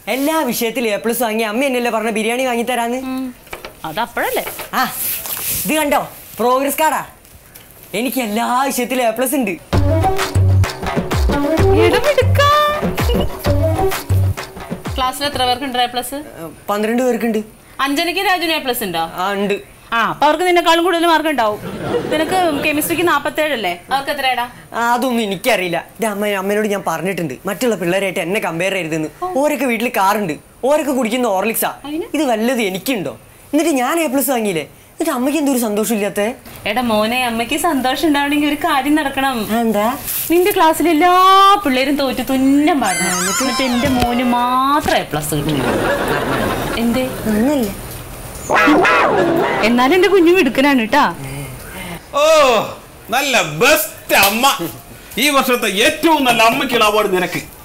എല്ലാ വിഷയത്തിലും A plus വാങ്ങി അമ്മ എന്നല്ലേ പറഞ്ഞ ബിരിയാണി വാങ്ങി തരാന്ന് അതപ്പോഴല്ലേ ആ ഇത് കണ്ടോ പ്രോഗ്രസ് കാർഡാ എനിക്ക് എല്ലാ വിഷയത്തിലും എ പ്ലസ് ഉണ്ട് ക്ലാസ്സിൽ എത്ര പേർക്ക് ഉണ്ട് എ പ്ലസ് ഏ, പന്ത്രണ്ട് പേർക്കുണ്ട് അഞ്ജനയ്ക്ക് രാജുന് എ പ്ലസ് ഉണ്ടോ ആ ഉണ്ട് ആ അപ്പൊ അവർക്ക് നിന്നെക്കാളും കൂടുതൽ മാർക്ക് ഉണ്ടാവും നിനക്ക് കെമിസ്ട്രിക്ക് നാപ്പത്തേഴല്ലേ അവർക്ക് എത്രയാടാ ആ, അതൊന്നും എനിക്കറിയില്ല എൻ്റെ അമ്മ അമ്മേനോട് ഞാൻ പറഞ്ഞിട്ടുണ്ട് മറ്റുള്ള പിള്ളേരായിട്ട് എന്നെ കമ്പയർ ചെയ്യരുതെന്ന് ഓരൊക്കെ വീട്ടിൽ കാറുണ്ട് ഓരൊക്കെ കുടിക്കുന്ന ഓർലിക്സാ അതിന്? ഇത് വല്ലത് എനിക്കുണ്ടോ എന്നിട്ട് ഞാൻ എ പ്ലസ് വാങ്ങിയില്ലേ എന്നിട്ട് അമ്മയ്ക്ക് എന്തൊരു സന്തോഷമില്ലാത്തേ എടാ മോനെ അമ്മയ്ക്ക് സന്തോഷം ഉണ്ടാവണമെങ്കിൽ ഒരു കാര്യം നടക്കണം എന്താ നിന്റെ ക്ലാസ്സിൽ എല്ലാ പിള്ളേരും തോറ്റ് തുന്നം പാടുന്നു എന്നിട്ട് എന്റെ മോന് മാത്രം എ പ്ലസ് കിട്ടും എന്തേ ഒന്നല്ല എന്നാലും എന്റെ കുഞ്ഞു മിടുക്കനാണ് കേട്ടാ ഓ നല്ല ബെസ്റ്റ് അമ്മ ഈ വർഷത്തെ ഏറ്റവും നല്ല അമ്മയ്ക്കുള്ള അവാർഡ് നിനക്ക്